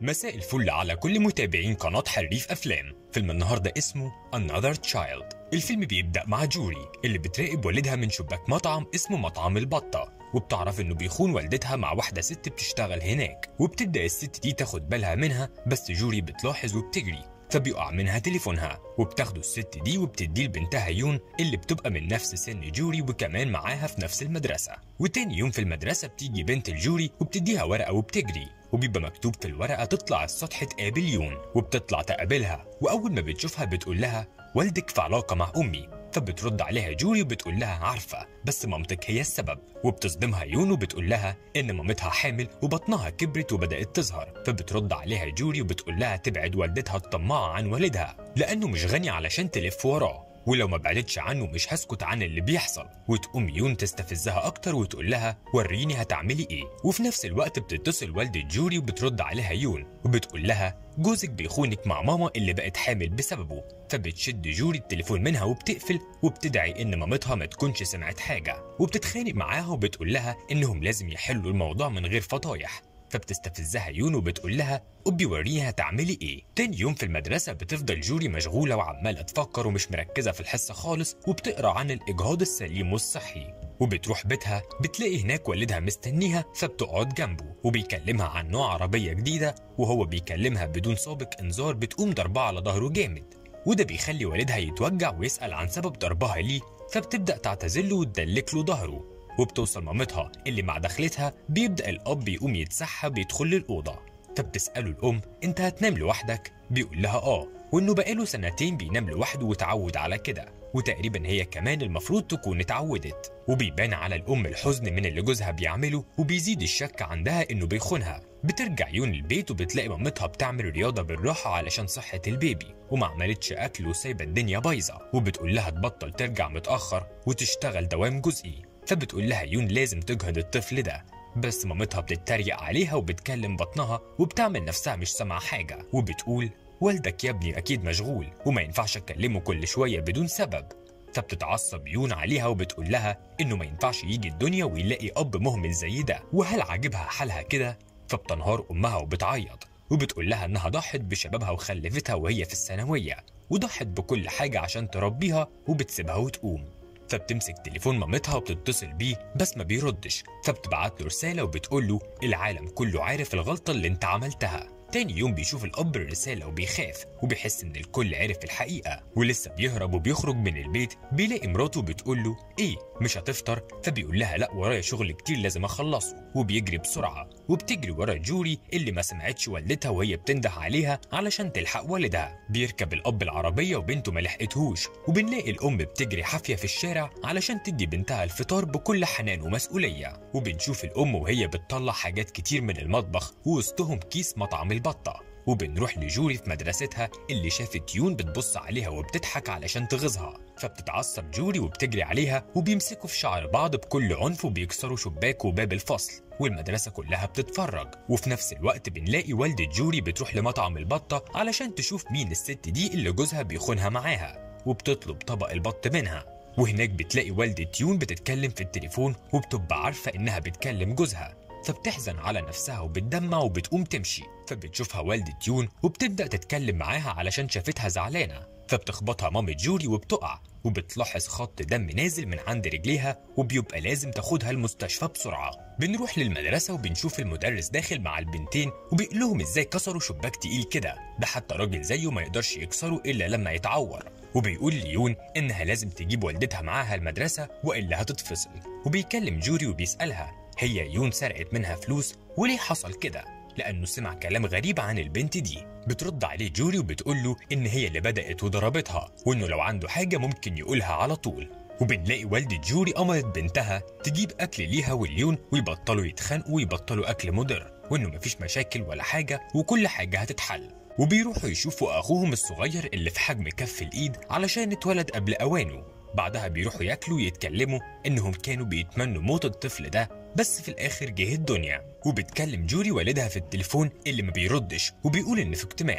مساء الفل على كل متابعين قناة حريف أفلام فيلم النهاردة اسمه Another Child الفيلم بيبدأ مع جوري اللي بتراقب والدها من شباك مطعم اسمه مطعم البطة وبتعرف انه بيخون والدتها مع واحدة ست بتشتغل هناك وبتبدأ الست دي تاخد بالها منها بس جوري بتلاحظ وبتجري فبيقع منها تليفونها وبتاخده الست دي وبتديه لبنتها يون اللي بتبقى من نفس سن جوري وكمان معاها في نفس المدرسة وتاني يوم في المدرسة بتيجي بنت الجوري وبتديها ورقة وبتجري وبيبقى مكتوب في الورقة تطلع السطح تقابل يون وبتطلع تقابلها وأول ما بتشوفها بتقول لها والدك في علاقة مع أمي فبترد عليها جوري وبتقول لها عارفة بس مامتك هي السبب وبتصدمها يون وبتقول لها إن مامتها حامل وبطنها كبرت وبدأت تظهر فبترد عليها جوري وبتقول لها تبعد والدتها الطماعة عن والدها لأنه مش غني علشان تلف وراه ولو ما بعدتش عنه مش هسكت عن اللي بيحصل وتقوم يون تستفزها اكتر وتقول لها وريني هتعملي ايه وفي نفس الوقت بتتصل والدة جوري وبترد عليها يون وبتقول لها جوزك بيخونك مع ماما اللي بقت حامل بسببه فبتشد جوري التليفون منها وبتقفل وبتدعي ان مامتها ما تكونش سمعت حاجه وبتتخانق معاها وبتقول لها انهم لازم يحلوا الموضوع من غير فضايح فبتستفزها يون وبتقول لها وبيوريها هتعملي ايه تاني يوم في المدرسة بتفضل جوري مشغولة وعمالة تفكر ومش مركزة في الحصة خالص وبتقرا عن الإجهاض السليم والصحي وبتروح بيتها بتلاقي هناك والدها مستنيها فبتقعد جنبه وبيكلمها عن نوع عربية جديدة وهو بيكلمها بدون سابق إنذار بتقوم ضربها على ظهره جامد وده بيخلي والدها يتوجع ويسأل عن سبب ضربها ليه فبتبدأ تعتذله وتدلك له ظهره وبتوصل مامتها اللي مع دخلتها بيبدأ الأب يقوم يتسحب يدخل للأوضة فبتسأله الأم أنت هتنام لوحدك؟ بيقول لها آه وإنه بقاله سنتين بينام لوحده وتعود على كده وتقريبا هي كمان المفروض تكون اتعودت وبيبان على الأم الحزن من اللي جوزها بيعمله وبيزيد الشك عندها إنه بيخونها بترجع يون البيت وبتلاقي مامتها بتعمل رياضة بالراحة علشان صحة البيبي وما عملتش أكل وسايبة الدنيا بايظة وبتقول لها تبطل ترجع متأخر وتشتغل دوام جزئي فبتقول لها يون لازم تجهض الطفل ده بس مامتها بتتريق عليها وبتكلم بطنها وبتعمل نفسها مش سامعة حاجة وبتقول والدك يا ابني أكيد مشغول وما ينفعش أكلمه كل شوية بدون سبب فبتتعصب يون عليها وبتقول لها إنه ما ينفعش يجي الدنيا ويلاقي أب مهمل زي ده وهل عاجبها حالها كده فبتنهار أمها وبتعيط وبتقول لها إنها ضحت بشبابها وخلفتها وهي في الثانوية وضحت بكل حاجة عشان تربيها وبتسيبها وتقوم فبتمسك تليفون مامتها وبتتصل بيه بس ما بيردش فبتبعت له رسالة وبتقول له العالم كله عارف الغلطة اللي انت عملتها تاني يوم بيشوف الأب الرسالة وبيخاف وبيحس إن الكل عرف الحقيقة ولسه بيهرب وبيخرج من البيت بيلاقي مراته بتقول له إيه مش هتفطر فبيقول لها لا ورايا شغل كتير لازم أخلصه وبيجري بسرعة وبتجري ورا جوري اللي ما سمعتش والدتها وهي بتنده عليها علشان تلحق والدها بيركب الأب العربية وبنته ما لحقتهوش وبنلاقي الأم بتجري حافية في الشارع علشان تدي بنتها الفطار بكل حنان ومسؤولية وبنشوف الأم وهي بتطلع حاجات كتير من المطبخ ووسطهم كيس مطعم البطة وبنروح لجوري في مدرستها اللي شافت يون بتبص عليها وبتضحك علشان تغيظها فبتتعصب جوري وبتجري عليها وبيمسكوا في شعر بعض بكل عنف وبيكسروا شباك وباب الفصل والمدرسة كلها بتتفرج وفي نفس الوقت بنلاقي والدة جوري بتروح لمطعم البطة علشان تشوف مين الست دي اللي جوزها بيخونها معاها وبتطلب طبق البط منها وهناك بتلاقي والدة يون بتتكلم في التليفون وبتبقى عارفة إنها بتكلم جوزها فبتحزن على نفسها وبتدمع وبتقوم تمشي فبتشوفها والدة يون وبتبدأ تتكلم معاها علشان شافتها زعلانة فبتخبطها مامة جوري وبتقع وبتلاحظ خط دم نازل من عند رجليها وبيبقى لازم تاخدها المستشفى بسرعة بنروح للمدرسة وبنشوف المدرس داخل مع البنتين وبيقول لهم ازاي كسروا شباك تقيل كده ده حتى راجل زيه ما يقدرش يكسره إلا لما يتعور وبيقول ليون إنها لازم تجيب والدتها معاها المدرسة وإلا هتتفصل وبيكلم جوري وبيسألها هي يون سرقت منها فلوس وليه حصل كده لأنه سمع كلام غريب عن البنت دي بترد عليه جوري وبتقول له إن هي اللي بدأت وضربتها وإنه لو عنده حاجة ممكن يقولها على طول وبنلاقي والدة جوري أمرت بنتها تجيب أكل ليها واليون ويبطلوا يتخانقوا ويبطلوا أكل مضر وإنه مفيش مشاكل ولا حاجة وكل حاجة هتتحل وبيروحوا يشوفوا أخوهم الصغير اللي في حجم كف الإيد علشان اتولد قبل أوانه بعدها بيروحوا ياكلوا ويتكلموا إنهم كانوا بيتمنوا موت الطفل ده بس في الآخر جه الدنيا وبتكلم جوري والدها في التليفون اللي ما بيردش وبيقول إن في اجتماع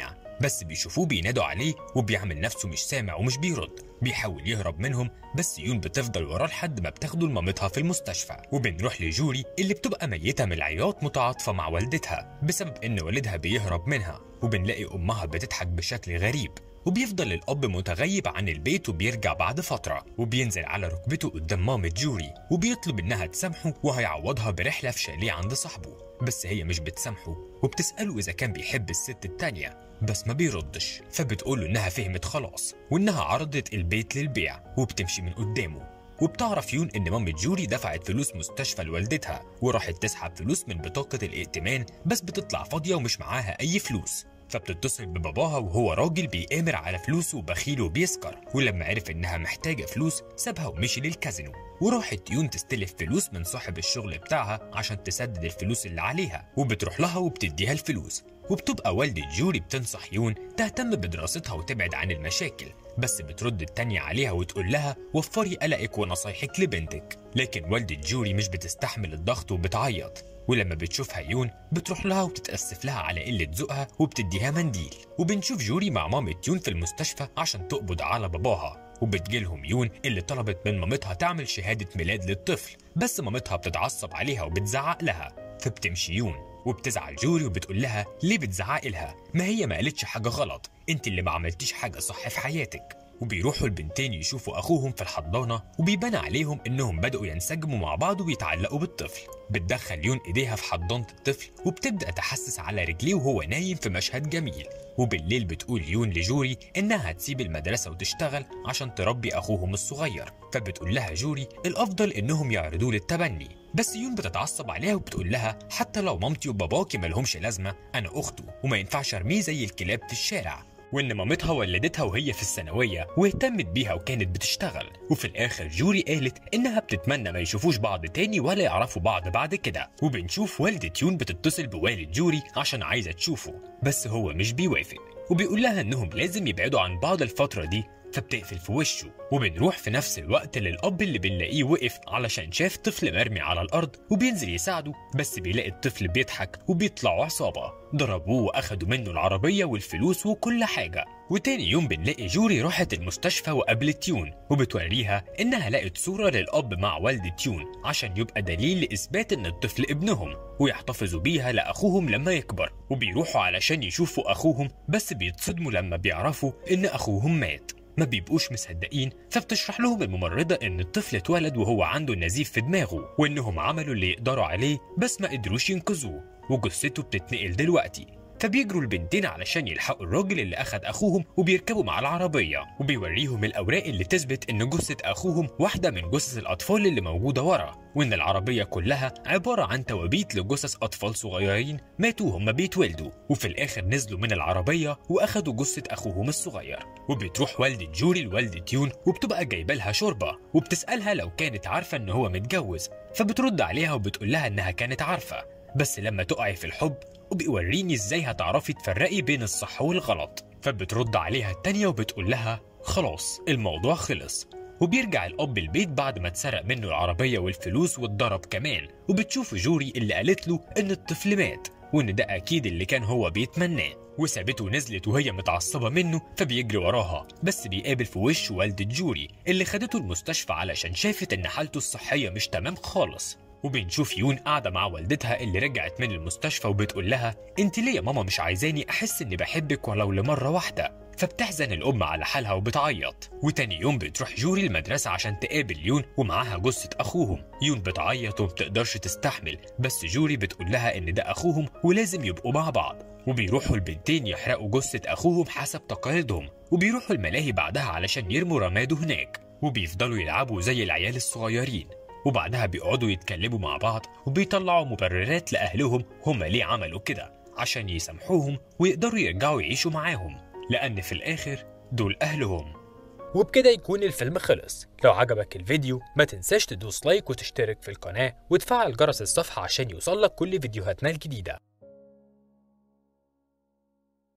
بس بيشوفوه بينادوا عليه وبيعمل نفسه مش سامع ومش بيرد بيحاول يهرب منهم بس يون بتفضل وراه لحد ما بتاخده لمامتها في المستشفى وبنروح لجوري اللي بتبقى ميتة من العياط متعاطفة مع والدتها بسبب إن والدها بيهرب منها وبنلاقي أمها بتضحك بشكل غريب وبيفضل الأب متغيب عن البيت وبيرجع بعد فترة وبينزل على ركبته قدام مامة جوري وبيطلب إنها تسامحه وهيعوضها برحلة في شاليه عند صاحبه بس هي مش بتسامحه وبتسأله إذا كان بيحب الست التانية بس ما بيردش فبتقوله إنها فهمت خلاص وإنها عرضت البيت للبيع وبتمشي من قدامه وبتعرف يون ان مامة جوري دفعت فلوس مستشفى لوالدتها وراحت تسحب فلوس من بطاقة الائتمان بس بتطلع فاضية ومش معاها أي فلوس فبتتصل بباباها وهو راجل بيآمر على فلوسه وبخيل وبيسكر ولما عرف انها محتاجة فلوس سابها ومشي للكازينو وراحت يون تستلف فلوس من صاحب الشغل بتاعها عشان تسدد الفلوس اللي عليها وبتروح لها وبتديها الفلوس وبتبقى والدة جوري بتنصح يون تهتم بدراستها وتبعد عن المشاكل بس بترد التانية عليها وتقول لها وفري قلقك ونصايحك لبنتك لكن والدة جوري مش بتستحمل الضغط وبتعيط ولما بتشوفها يون بتروح لها وتتأسف لها على قلة ذوقها وبتديها منديل وبنشوف جوري مع مامة يون في المستشفى عشان تقبض على باباها وبتجيلهم يون اللي طلبت من مامتها تعمل شهادة ميلاد للطفل بس مامتها بتتعصب عليها وبتزعق لها فبتمشي يون وبتزعل جوري وبتقول لها ليه بتزعقي لها ما هي ما قالتش حاجة غلط انت اللي ما عملتيش حاجة صح في حياتك وبيروحوا البنتين يشوفوا اخوهم في الحضانه وبيبان عليهم انهم بداوا ينسجموا مع بعض ويتعلقوا بالطفل بتدخل يون ايديها في حضانه الطفل وبتبدا تحسس على رجليه وهو نايم في مشهد جميل وبالليل بتقول يون لجوري انها هتسيب المدرسه وتشتغل عشان تربي اخوهم الصغير فبتقول لها جوري الافضل انهم يعرضوه للتبني بس يون بتتعصب عليها وبتقول لها حتى لو مامتي وباباكي ملهمش لازمه انا اخته وما ينفعش ارميه زي الكلاب في الشارع وان مامتها ولدتها وهي في الثانويه واهتمت بيها وكانت بتشتغل وفي الاخر جوري قالت انها بتتمنى ما يشوفوش بعض تاني ولا يعرفوا بعض بعد كده وبنشوف والدة يون بتتصل بوالد جوري عشان عايزه تشوفه بس هو مش بيوافق وبيقول لها انهم لازم يبعدوا عن بعض الفتره دي فبتقفل في وشه وبنروح في نفس الوقت للأب اللي بنلاقيه وقف علشان شاف طفل مرمي على الأرض وبينزل يساعده بس بيلاقي الطفل بيضحك وبيطلعوا عصابة ضربوه وأخدوا منه العربية والفلوس وكل حاجة وتاني يوم بنلاقي جوري راحت المستشفى وقابلت يون وبتوريها إنها لقت صورة للأب مع والدة يون عشان يبقى دليل لإثبات إن الطفل ابنهم ويحتفظوا بيها لأخوهم لما يكبر وبيروحوا علشان يشوفوا أخوهم بس بيتصدموا لما بيعرفوا إن أخوهم مات ما بيبقوش مصدقين فبتشرح لهم الممرضة إن الطفل اتولد وهو عنده نزيف في دماغه وإنهم عملوا اللي يقدروا عليه بس ما قدروش ينقذوه وجثته بتتنقل دلوقتي فبيجروا البنتين علشان يلحقوا الراجل اللي أخد أخوهم وبيركبوا مع العربية وبيوريهم الأوراق اللي تثبت إن جثة أخوهم واحدة من جثث الأطفال اللي موجودة ورا وإن العربية كلها عبارة عن توابيت لجثث أطفال صغيرين ماتوا هما بيتولدوا وفي الآخر نزلوا من العربية وأخدوا جثة أخوهم الصغير وبتروح والدة جوري لوالدة يون وبتبقى جايبة لها شوربة وبتسألها لو كانت عارفة إن هو متجوز فبترد عليها وبتقول لها إنها كانت عارفة بس لما تقعي في الحب وبيوريني ازاي هتعرفي تفرقي بين الصح والغلط فبترد عليها التانية وبتقول لها خلاص الموضوع خلص وبيرجع الأب البيت بعد ما اتسرق منه العربية والفلوس واتضرب كمان وبتشوف جوري اللي قالت له إن الطفل مات وإن ده أكيد اللي كان هو بيتمناه وسابته ونزلت وهي متعصبة منه فبيجري وراها بس بيقابل في وش والدة جوري اللي خدته المستشفى علشان شافت إن حالته الصحية مش تمام خالص وبنشوف يون قاعدة مع والدتها اللي رجعت من المستشفى وبتقول لها انت ليه يا ماما مش عايزاني احس اني بحبك ولو لمرة واحدة فبتحزن الأم على حالها وبتعيط وتاني يوم بتروح جوري المدرسة عشان تقابل يون ومعاها جثة أخوهم يون بتعيط ومبتقدرش تستحمل بس جوري بتقول لها إن ده أخوهم ولازم يبقوا مع بعض وبيروحوا البنتين يحرقوا جثة أخوهم حسب تقاليدهم وبيروحوا الملاهي بعدها علشان يرموا رماده هناك وبيفضلوا يلعبوا زي العيال الصغيرين وبعدها بيقعدوا يتكلموا مع بعض وبيطلعوا مبررات لأهلهم هما ليه عملوا كده عشان يسامحوهم ويقدروا يرجعوا يعيشوا معاهم لأن في الآخر دول أهلهم وبكده يكون الفيلم خلص لو عجبك الفيديو ما تنساش تدوس لايك وتشترك في القناة وتفعل جرس الصفحة عشان يوصلك كل فيديوهاتنا الجديدة